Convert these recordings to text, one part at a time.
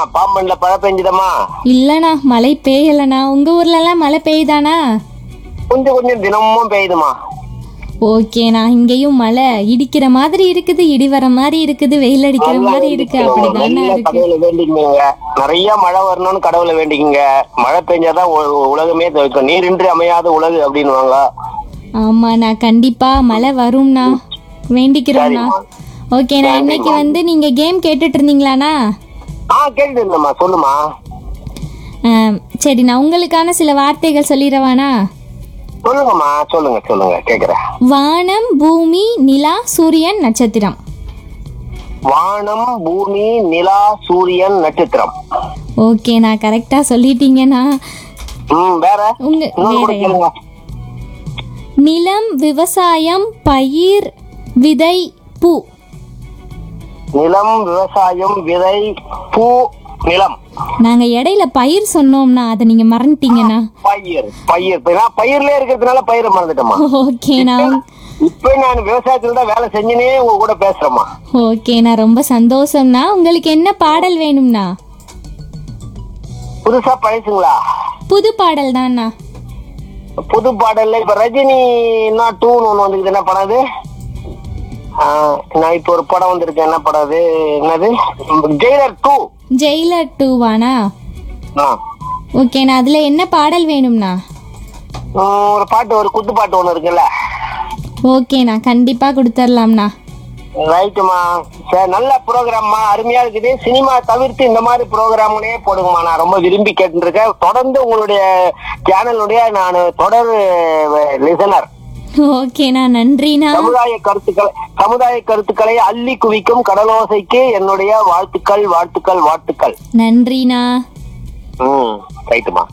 பாம்பன்ல மழை பெஞ்சுதம்மா இல்லைண்ணா மழை பெய்யலண்ணா உங்கள் ஊர்லலாம் மழை பெய்யுதாண்ணா கொஞ்சம் கொஞ்சம் தினமும் பெய்யுதுமா ஓகேண்ணா இங்கேயும் மழை இடிக்கிற மாதிரி இருக்குது இடி வர மாதிரி இருக்குது வெயில் அடிக்கிற மாதிரி இருக்கு அப்படிதானே நல்ல இருக்கு கடவுளை வேண்டிக்கங்க நிறைய மழை வரணும்னு கடவுளை வேண்டிக்கங்க மழை பெஞ்சாதான் உ- உலகமே தவிர்க்கும் நீரின்றி அமையாத உலகு அப்படின்னுவாங்க ஆமாண்ணா கண்டிப்பா மழை வரும்ண்ணா வேண்டிக்கிறோம்ண்ணா ஓகேண்ணா இன்னைக்கு வந்து நீங்க கேம் கேட்டுட்டு இருந்தீங்களாண்ணா ஆ கேட்டுட்டு இருந்தம்மா சொல்லுமா ஆம், சரிண்ணா உங்களுக்கான சில வார்த்தைகள் சொல்லிடவாண்ணா சொல்லுங்கம்மா சொல்லுங்க சொல்லுங்க கேக்குறேன் வானம் பூமி நிலா சூரியன் நட்சத்திரம் வானம் பூமி நிலா சூரியன் நட்சத்திரம் ஓகேண்ணா கரெக்டா சொல்லிட்டீங்கண்ணா ம் வேற உங்க இன்னொரு கூட வேறயா கேளுங்க நிலம் விவசாயம் பயிர் விதை பூ நிலம் விவசாயம் விதை பூ நிலம் நாங்க இடையில பயிர் சொன்னோம்னா அதை நீங்க மறந்துட்டீங்கண்ணா பயிர் பயிர் இப்ப நான் பயிர்லயே இருக்கிறதுனால பயிரை மறந்துட்டேம்மா ஓகேண்ணா இப்ப நான் விவசாயத்துல தான் வேலை செஞ்சுனே உங்க கூட பேசுறேம்மா ஓகேண்ணா ரொம்ப சந்தோஷம்ண்ணா உங்களுக்கு என்ன பாடல் வேணும்ண்ணா புதுசா பழசுங்களா புது பாடல் தான்ண்ணா புது பாடல்ல இப்ப ரஜினி என்ன டூன்னு ஒண்ணு வந்துருக்குது என்ன படம் அது ஆ, நான் இப்ப ஒரு படம் வந்திருக்கு என்ன படம் அது என்னது ஜெயிலர் டூ ஜெயிலர் டூவாண்ணா ஓகேண்ணா அதுல என்ன பாடல் வேணும்ண்ணா ஒரு பாட்டு ஒரு குத்து பாட்டு ஒண்ணு இருக்குல்ல ஓகேண்ணா கண்டிப்பா கொடுத்துர்லாம்ண்ணா ரைட்டுமா சரி நல்ல ப்ரோக்ராம்மா அருமையா இருக்குது சினிமா தவிர்த்து இந்த மாதிரி ப்ரோக்ராம்களே போடுங்கம்மா நான் ரொம்ப விரும்பி கேட்டுருக்கேன் தொடர்ந்து உங்களுடைய சேனலுடைய நான் தொடர் லிசனர் ஓகேண்ணா நன்றிண்ணா சமுதாய கருத்துக்களை சமுதாய கருத்துக்களை அள்ளி குவிக்கும் கடலோசைக்கு என்னுடைய வாழ்த்துக்கள் வாழ்த்துக்கள் வாழ்த்துக்கள் நன்றிண்ணா ம் ரைட்டுமா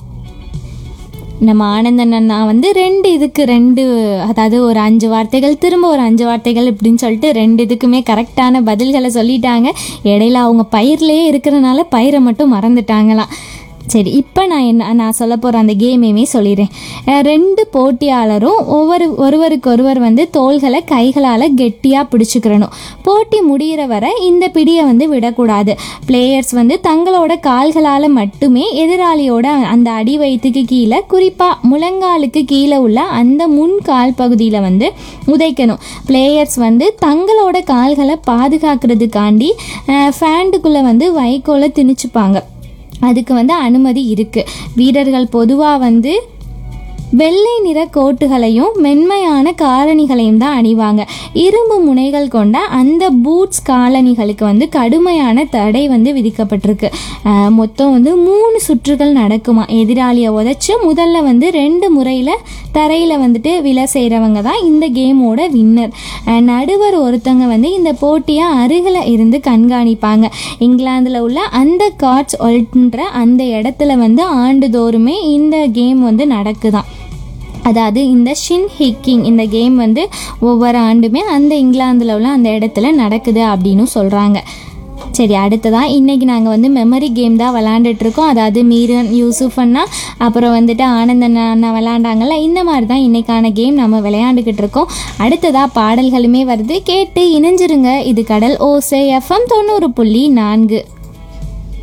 நம்ம ஆனந்தன் அண்ணா வந்து ரெண்டு இதுக்கு ரெண்டு அதாவது ஒரு அஞ்சு வார்த்தைகள் திரும்ப ஒரு அஞ்சு வார்த்தைகள் இப்படின்னு சொல்லிட்டு ரெண்டு இதுக்குமே கரெக்டான பதில்களை சொல்லிட்டாங்க இடையில அவங்க பயிர்லேயே இருக்கிறனால பயிரை மட்டும் மறந்துட்டாங்களாம் சரி இப்போ நான் என்ன நான் சொல்ல போகிற அந்த கேமையுமே சொல்லிடுறேன் அஹ் ரெண்டு போட்டியாளரும் ஒவ்வொரு ஒருவருக்கு ஒருவர் வந்து தோள்களை கைகளால் கெட்டியாக பிடிச்சிக்கிறணும் போட்டி முடிகிற வரை இந்த பிடியை வந்து விடக்கூடாது பிளேயர்ஸ் வந்து தங்களோட கால்களால் மட்டுமே எதிராளியோட அந்த அடி வயிற்றுக்கு கீழே குறிப்பாக முழங்காலுக்கு கீழே உள்ள அந்த முன் கால் பகுதியில் வந்து உதைக்கணும் பிளேயர்ஸ் வந்து தங்களோட கால்களை பாதுகாக்கிறதுக்காண்டி ஃபேண்டுக்குள்ளே வந்து வைக்கோலை திணிச்சுப்பாங்க அதுக்கு வந்து அனுமதி இருக்குது வீரர்கள் பொதுவாக வந்து வெள்ளை நிற கோட்டுகளையும் மென்மையான காலணிகளையும் தான் அணிவாங்க இரும்பு முனைகள் கொண்ட அந்த பூட்ஸ் காலணிகளுக்கு வந்து கடுமையான தடை வந்து விதிக்கப்பட்டிருக்கு அஹ் மொத்தம் வந்து மூணு சுற்றுகள் நடக்குமா எதிராளியை உதைச்சு முதல்ல வந்து ரெண்டு முறையில் தரையில் வந்துட்டு விழ செய்கிறவங்க தான் இந்த கேமோட வின்னர் நடுவர் ஒருத்தவங்க வந்து இந்த போட்டியை அருகில் இருந்து கண்காணிப்பாங்க இங்கிலாந்தில் உள்ள அந்த கார்ட்ஸ் ஒல்ட்ன்ற அந்த இடத்துல வந்து ஆண்டுதோறுமே இந்த கேம் வந்து நடக்குதாம் அதாவது இந்த ஷின் ஹிக்கிங் இந்த கேம் வந்து ஒவ்வொரு ஆண்டுமே அந்த இங்கிலாந்தில் உள்ள அந்த இடத்துல நடக்குது அப்படின்னு சொல்கிறாங்க சரி அடுத்ததான் இன்றைக்கி நாங்கள் வந்து மெமரி கேம் தான் விளாண்டுட்டு இருக்கோம் அதாவது மீரன் யூசுஃப் அண்ணா அப்புறம் வந்துட்டு ஆனந்தன் அண்ணா விளாண்டாங்கல்ல இந்த மாதிரி தான் இன்றைக்கான கேம் நம்ம விளையாண்டுக்கிட்டு இருக்கோம் அடுத்ததாக பாடல்களுமே வருது கேட்டு இணைஞ்சிருங்க இது கடல் ஓசை எஃப்எம் தொண்ணூறு புள்ளி நான்கு